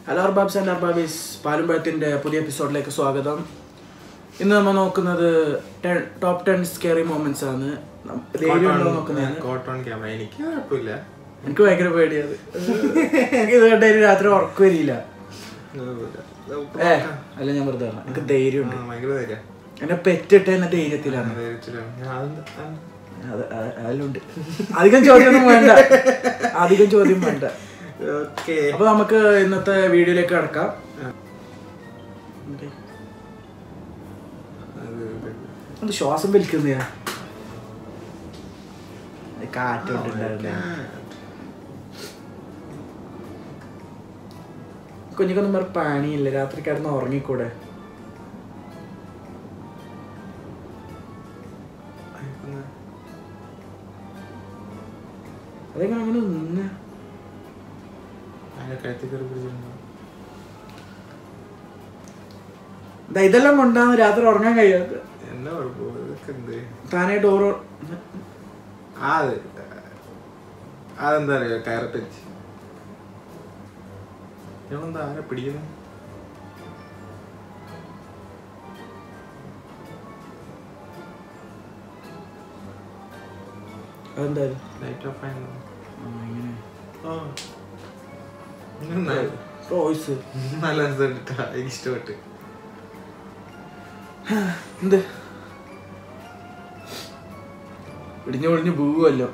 Hello അർബാബ്സ് and അർബാബീസ് പാലുമ്പഴത്തിൻ്റെ പുതിയ എപ്പിസോഡിലേക്ക് സ്വാഗതം ഇന്ന് നമ്മൾ നോക്കുന്നത് ടോപ്പ് ടെൻ സ്കെറി മൊമെന്റ്സ് ആണ് നം- ധൈര്യം ഉണ്ടോ നോക്കുന്നതാണ് കോട്ടൺ ക്യാമറ എനിക്ക് കുഴപ്പമില്ല എനിക്ക് ഭയങ്കര പേടിയത് എനിക്ക് ഇത് കണ്ട രാത്രി ഉറക്കം വരില്ല ഏ അല്ല ഞാൻ വെറുതെ പറഞ്ഞതാ. എനിക്ക് ധൈര്യമുണ്ട് ഭയങ്കര ധൈര്യം എന്നെ പെറ്റിട്ട് എന്നെ ധൈര്യത്തിലാണ് ധൈര്യത്തിലാണ്. ഞാൻ അത്- അത് അത് അത് അതിലുണ്ട് അധികം ചോദ്യമൊന്നും വേണ്ട അധികം ചോദ്യം വേണ്ട ഓക്കേ. അപ്പൊ നമുക്ക് ഇന്നത്തെ വീഡിയോയിലേക്ക് കടക്കാം അത് ഇത്. അത് ശ്വാസം വലിക്കുന്നയാ കാറ്റുണ്ടായിരുന്നേ കുഞ്ഞിക്കൊന്നും വേറെ പണിയില്ല രാത്രി കിടന്ന് ഉറങ്ങിക്കൂടെ അതെങ്ങനെ അങ്ങനെ നിന്ന അതിന്റെ കഴുത്തിൽ കയറി പിടിച്ചിട്ടുണ്ടോ? ദാ ഇതെല്ലാം കൊണ്ടാണ് രാത്രി ഉറങ്ങാൻ കഴിയാത്ത എന്നാ കുഴപ്പം ഇതൊക്കെ എന്ത് താനേ ഡോറ് ആ അത് അതെന്താ അറിയോ കയറട്ട് വെച്ച് ഇവളെന്താ ആരെ പിടിക്കുന്നത് അതെന്തായാലും ലൈറ്റ് ഓഫ് ആയിരുന്നു ഇങ്ങനെ ആ ഇങ്ങനെ നല്ല- ടോയ്സ് നല്ല രസമുണ്ട് ട്ടാ. എനിക്ക് ഇഷ്ടപ്പെട്ട് എന്ത് ഇടിഞ്ഞു പൊളിഞ്ഞു പോവുമല്ലോ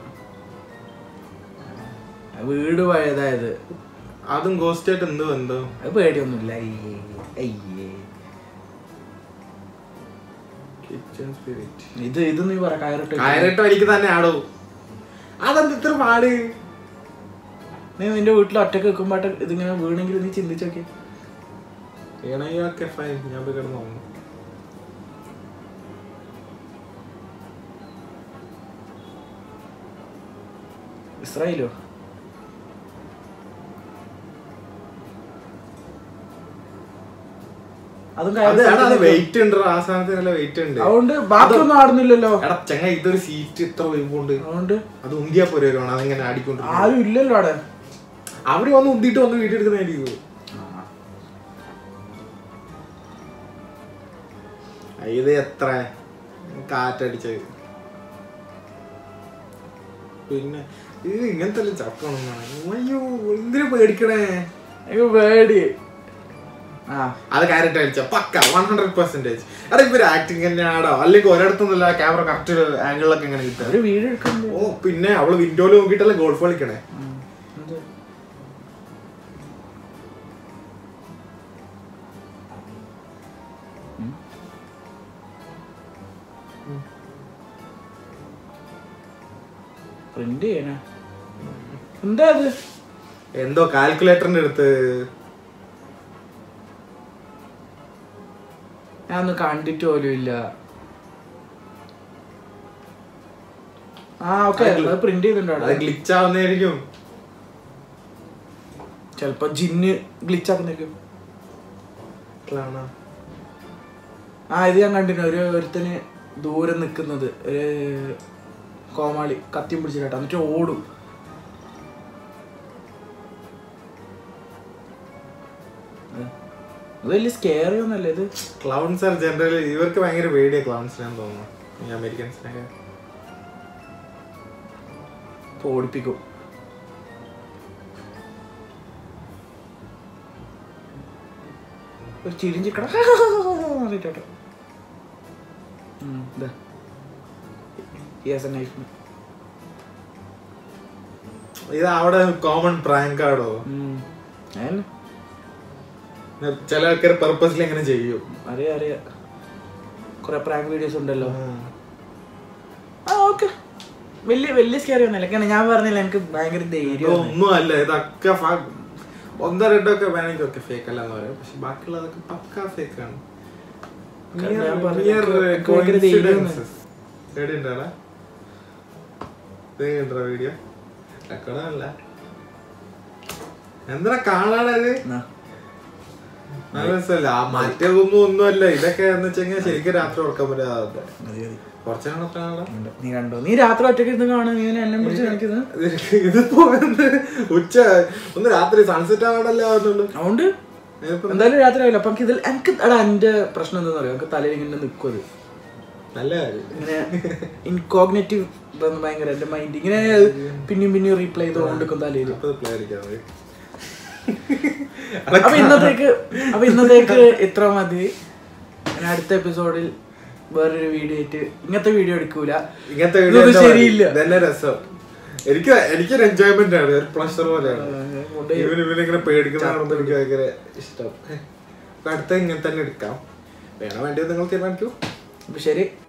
വീട് പഴയതായത് അതും ഗോസ്റ്റ് ആയിട്ട് എന്ത് ബന്ധം അത് പേടിയൊന്നുമില്ല അയ്യേ അയ്യേ കിച്ചൺ സ്പിരിറ്റ് ഇത് ഇത് നീ പറ കയറിട്ട് കയറിട്ട് എനിക്ക് തന്നെ ആടോ അതെന്ത് ഇത്ര പാട് നീ നിന്റെ വീട്ടിൽ ഒറ്റക്ക് വെക്കുമ്പോട്ട് ഇതിങ്ങനെ വീണെങ്കിൽ നീ ചിന്തിച്ചു നോക്കി ഏണയൊക്കെ ഫൈൻ ഞാൻ പോയി കിടന്നു ഉറങ്ങും. ഇസ്രായേലോ അതും അത് കയറി എടാ, അത് വെയിറ്റ് ഉണ്ട് ആ സാധനത്തിന് നല്ല വെയിറ്റ് ഉണ്ട് അതുകൊണ്ട് ബാക്കിയൊന്നും ആടുന്നില്ലല്ലോ എടാ ചെങ്ങ ഇതൊരു സീറ്റ് ഇത്ര വൈബുണ്ട് അതുകൊണ്ട് അത് ഉന്തിയാ പോരെ വരുവാണ് അതിങ്ങനെ ആടിക്കൊണ്ട് ആരും ഇല്ലല്ലോ അവിടെ അവിടെ വന്ന് ഉന്തിയിട്ട് വന്ന് വീഡിയോ എടുക്കുന്നതായിരിക്കും ഇത് എത്ര കാറ്റടിച്ചത് പിന്നെ ഇത് ഇങ്ങനത്തെ ചക്കണം അയ്യോ എന്തിനു പേടിക്കണേ എനിക്ക് പേടി ആ അത് കാര്യമായിട്ട് അടിച്ച പക്ക വൺ ഹൺഡ്രഡ് പെർസെന്റേജ് അതെ ഇവര് ആക്ടിങ് തന്നെയാണോ അല്ലെങ്കിൽ ഒരിടത്തുനിന്നല്ല ക്യാമറ കറക്റ്റ് ആംഗിളിലൊക്കെ എങ്ങനെ കിട്ടുക ഒരു വീട് എടുക്കുന്നത് ഓ പിന്നെ അവള് വിൻഡോയിൽ നോക്കിയിട്ടല്ലേ ഗോൾഫ് കളിക്കണേ പ്രിന്റ് ചെയ്യാനാ എന്താ അത് എന്തോ കാൽക്കുലേറ്ററിന്റെ അടുത്ത് ഞാൻ ഒന്ന് കണ്ടിട്ട് പോലും ഇല്ല ആ ഓക്കെ അത് പ്രിന്റ് ചെയ്തിട്ടുണ്ടോ അത് അവിടെ ഗ്ലിച്ച് ആവുന്നതായിരിക്കും ചെലപ്പോ ജിന്ന് ഗ്ലിച്ച് ആക്കുന്നേക്കും കാണാം. ആ ഇത് ഞാൻ കണ്ടിരുന്നു ഒരു ഒരുത്തന് ദൂരെ നിക്കുന്നത് ഒരു കോമാളി കത്തിയും പിടിച്ചിട്ടാ എന്നിട്ട് ഓടും ഏ, ഇത് വലിയ സ്കേറി ഒന്നല്ല ഇത് ക്ലൗൺസ് ആർ ജനറലി ഇവർക്ക് ഭയങ്കര പേടിയാ ക്ലൗൺസിനാന്ന് തോന്നുന്നു ഈ അമേരിക്കൻസിനൊക്കെ ഇപ്പൊ ഓടിപ്പിക്കും ഒരു ചിരിഞ്ചിക്കട പറഞ്ഞിട്ടോ നൈഫ് ഇത് അവിടെ കോമൺ പ്രാങ്ക് ആടോ ചില ആൾക്കാർ പർപ്പസിൽ എങ്ങനെ ചെയ്യും അറിയാം അറിയാം കുറെ പ്രാങ്ക് വീഡിയോസ് ഉണ്ടല്ലോ ആ ഓക്കെ വലിയ വലിയ സ്കേറി ഒന്നല്ല കാരണം ഞാൻ പറഞ്ഞില്ല എനിക്ക് ഭയങ്കര ധൈര്യം ഒന്നും അല്ല ഇതൊക്കെ ഫ- ഒന്നോ രണ്ടോ ഒക്കെ വേണമെങ്കിൽ ഒക്കെ ഫേക്ക് അല്ല എന്ന് പറയാം പക്ഷെ ബാക്കിയുള്ളതൊക്കെ പക്ക ഫേക്ക് ആണ് കാരണം ഞാൻ പറഞ്ഞില്ലേ, എനിക്ക് എനിക്ക് ഭയങ്കര ധൈര്യമാണ്. വീഡിയോ റെക്കോർഡല്ല എന്താ കാണാനത് എന്നാ, നല്ല രസമല്ല ആ മറ്റേതൊന്നും ഒന്നുമല്ല ഇതൊക്കെ എന്ന് വെച്ചാൽ ശരിക്കും രാത്രി ഉറക്കാൻ പറ്റാതെ കുറച്ചു കാണാൻ നീ കണ്ടോ നീ രാത്രി ഒറ്റയ്ക്ക് ഇരുന്ന് കാണുക നീ എന്നെ പിടിച്ച് കാണിക്കുന്നത് ഇതിപ്പോ എന്ത് ഉച്ച ഒന്ന് രാത്രി സൺസെറ്റ് ആവാടല്ലേ ആവുന്നുള്ളൂ അതുകൊണ്ട് എന്തായാലും രാത്രി ആവില്ല അപ്പൊ എനിക്ക് ഇതിൽ എനിക്ക് എടാ എന്റെ പ്രശ്നം എന്താണെന്ന് അറിയാം എനിക്ക് തലയിൽ ഇങ്ങനെ നിൽക്കും അത് നല്ല കാര്യം ഇങ്ങനെ ഇൻകോഗ്നേറ്റീവ് ഭയങ്കര എന്റെ മൈൻഡ് ഇങ്ങനെ പിന്നെയും പിന്നെയും റീപ്ലൈ ചെയ്തുകൊണ്ടിരിക്കും തലയിൽ അപ്പൊ ഇത് play അടിക്കാം നമുക്ക്. അപ്പൊ ഇന്നത്തേക്ക് അപ്പൊ ഇന്നത്തേക്ക് ഇത്ര മതി ഇനി അടുത്ത എപ്പിസോഡിൽ വേറൊരു വീഡിയോ ആയിട്ട് ഇങ്ങനത്തെ വീഡിയോ എടുക്കൂല ഇങ്ങനത്തെ ഇതൊന്നും വീഡിയോ ശരിയില്ല ഇതന്നെ രസം എനിക്ക് എനിക്കൊരു എൻജോയ്മെന്റ് ആണ് ഒരു പ്ലഷർ പോലെയാണ് ഇവന് ഇവനിങ്ങനെ പേടിക്കുന്ന കാണുമ്പോൾ എനിക്ക് ഭയങ്കര ഇഷ്ടം അപ്പൊ അടുത്ത ഇങ്ങനെ തന്നെ എടുക്കാം വേണോ വേണ്ടിയോ നിങ്ങൾ തീരുമാനിക്കൂ അപ്പൊ ശരി